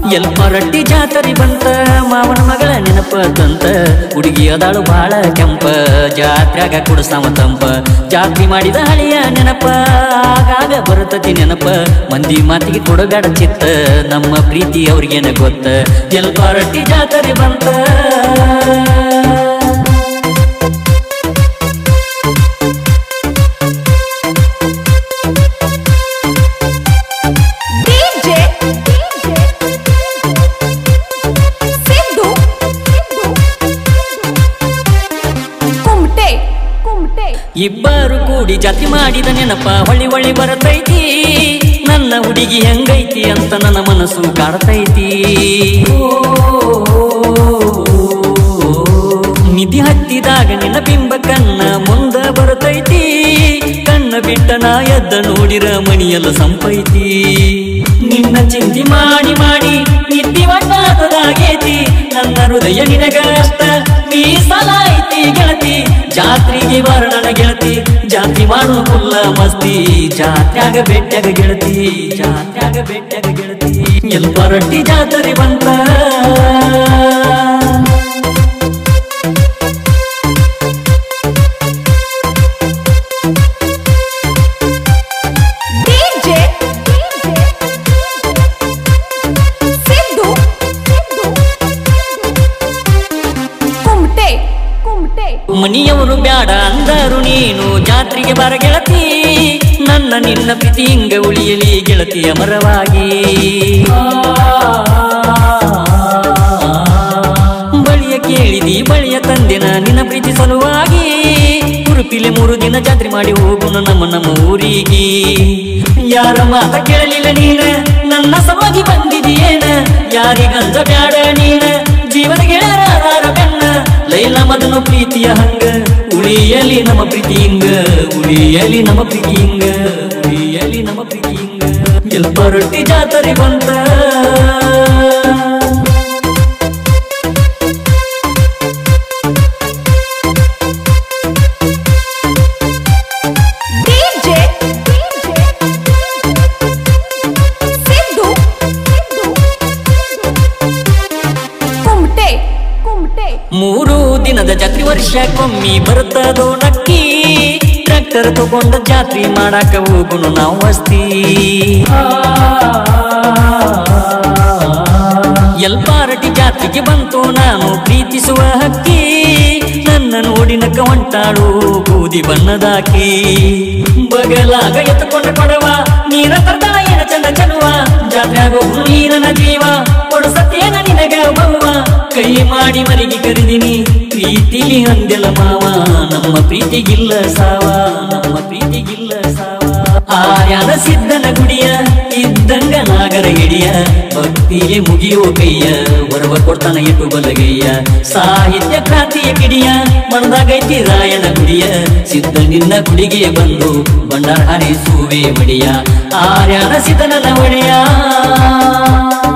ಎಲ್ಪ ರಟ್ಟಿ ಜಾತರಿ ಬಂತ ಮಾವನ ಮಗಳ ನೆನಪ ತಂತ ಹುಡುಗಿ ಅದಾಳು ಬಾಳ ಕೆಂಪ ಜಾತ್ರ್ಯಾಗ ಕುಡಸಾಮ ತಂಪ ಜಾತ್ರಿ ಮಾಡಿದ ಹಳೆಯ ನೆನಪ ಆಗಾಗ ಬರುತ್ತತಿ ನೆನಪ ಮಂದಿ ಮಾತಿಗೆ ಕೊಡಬೇಡ ಚಿತ್ತ ನಮ್ಮ ಪ್ರೀತಿ ಅವ್ರಿಗೇನ ಗೊತ್ತ ಎಲ್ಪ ರಟ್ಟಿ ಜಾತರಿ ಬಂತ DJ ಸಿದ್ದು ಕುಮಟೆ ಕುಮಟೆ ಇಬ್ಬರು ಕೂಡಿ ಜಾತಿ ಮಾಡಿದ ನೆನಪ ಹೊಳ್ಳಿ ಹೊಳ್ಳಿ ಬರತೈತಿ ನನ್ನ ಹುಡುಗಿ ಹೆಂಗೈತಿ ಅಂತ ನನ್ನ ಮನಸ್ಸು ಕಾಡ್ತೈತಿ ನಿಧಿ ಹತ್ತಿದಾಗ ನಿನ್ನ ಬಿಂಬ ಕಣ್ಣ ಮುಂದ ಬರತೈತಿ ಕಣ್ಣ ಬಿಟ್ಟ ನಾ ಎದ್ದ ನೋಡಿರ ಮಣಿಯಲ್ಲ ಸಂಪೈತಿ ನಿನ್ನ ಚಿಂತಿ ಮಾಡಿ ಮಾಡಿ ನಿದ್ದಿ ಒಟ್ಟಾತದಾಗೇತಿ ನನ್ನ ಹೃದಯ ನಿನಗಷ್ಟ ಮೀಸಲಾಯ್ತಿ ಗೆಳತಿ ಜಾತ್ರೆಗೆ ವರ್ಣನ ಗೆಳತಿ ಜಾತಿ ಮಾಡು ಫುಲ್ಲ ಮಸ್ತಿ ಜಾತ್ಯಾಗ ಬೆಟ್ಟಾಗ ಗೆಳತಿ ಜಾತ್ಯಾಗ ಬೆಟ್ಟಾಗ ಗೆಳತಿ ಎಲ್ಪ ರೊಟ್ಟಿ ಜಾತ್ರೆ ಬಂತ DJ ಸಿದ್ದು ಕುಮಟೆ ಕುಮಟೆ ಮನಿಯವರು ಬ್ಯಾಡ ಅಂದರು ನೀನು ಜಾತ್ರೆಗೆ ಬರ ಗೆಳತಿ ನನ್ನ ನಿನ್ನ ಪ್ರೀತಿ ಹಿಂಗ ಉಳಿಯಲಿ ಗೆಳತಿ ಅಮರವಾಗಿ ಬಳಿಯ ಕೇಳಿದಿ ಬಳಿಯ ತಂದೆನ ನಿನ್ನ ಪ್ರೀತಿ ಸಲುವಾಗಿ ಉರುಪಿಲೆ ಮೂರು ದಿನ ಜಾತ್ರೆ ಮಾಡಿ ಹೋಗುನು ನಮ್ಮ ನಮ್ಮ ಊರಿಗೆ ಯಾರ ಮಾತ ಕೇಳಲಿಲ್ಲ ನೀನ ನನ್ನ ಸಮಾಗಿ ಬಂದಿದೆಯೇನ ಯಾರಿಗಂತ ಬ್ಯಾಡ ನೀನ ಜೀವನ ಗೆಳರಾರ ಬೆನ್ನ ಲೈಲ ಮದನು ಪ್ರೀತಿಯ ಹಂಗ ಉಳಿಯಲಿ ನಮ್ಮ ಪ್ರೀತಿ ಹಿಂಗ ಉಳಿಯಲಿ ನಮ್ಮ ಪ್ರೀತಿ ಹಿಂಗ ಉಳಿಯಲಿ ನಮ್ಮ ಪ್ರೀತಿ ಹಿಂಗ ಎಲ್ಪ ರೊಟ್ಟಿ ಜಾತ್ರೆ ಬಂತ DJ ಸಿದ್ದು ಕುಮಟೆ ಕುಮಟೆ ಮೂರು ದಿನದ ಜಾತ್ರೆ ವರ್ಷಕ್ಕೊಮ್ಮಿ ಬರ್ತದೋ ನಕ್ಕಿ ಟ್ರ್ಯಾಕ್ಟರ್ ತಗೊಂಡ ಜಾತ್ರೆ ಮಾಡಾಕ ಹೋಗುನು ನಾವು ಹಸ್ತಿ ಎಲ್ಪಾರಟಿ ಜಾತ್ರೆಗೆ ಬಂತು ನಾನು ಪ್ರೀತಿಸುವ ಹಕ್ಕಿ ನನ್ನ ನೋಡಿನಕ ಹೊಂಟಾಳು ಬೂದಿ ಬಣ್ಣದಾಕಿ ಬಗಲಾಗ ಎತ್ತುಕೊಂಡ ಕೊಡವ ನೀರ ತರ್ತಾಳ ಏನ ಚಂದ ಚಲುವ ಜಾತ್ರೆಯಾಗ ಹೋಗು ನೀರನ ಜೀವ ಕೊಡಸತ್ತೇನ ನಿನಗ ಬವ್ವ ಕೈ ಮಾಡಿ ಮರಿಗೆ ಕರೆದಿನಿ ಪ್ರೀತಿಲಿ ಅಂದೆಲ ಮಾವ ನಮ್ಮ ಪ್ರೀತಿಗಿಲ್ಲ ಸಾವ ನಮ್ಮ ಪ್ರೀತಿಗಿಲ್ಲ ಸಾವ ಆರ್ಯಾನ ಸಿದ್ಧನ ಗುಡಿಯ ಇದ್ದಂಗ ನಾಗರ ಹಿಡಿಯ ಭಕ್ತಿಗೆ ಮುಗಿಯೋ ಕೈಯ ಹೊರವ ಕೊಡ್ತಾನ ಇಟ್ಟು ಬಲಗೈಯ ಸಾಹಿತ್ಯ ಕ್ರಾಂತಿಯ ಕಿಡಿಯ ಮನದಾಗೈತಿ ರಾಯನ ಗುಡಿಯ ಸಿದ್ಧ ನಿನ್ನ ಗುಡಿಗೆ ಬಂದು ಬಂಡಾರ ಹರಿಸುವೆ ಮಡಿಯ ಆರ್ಯಾನ ಸಿದ್ಧನ ಒಡೆಯ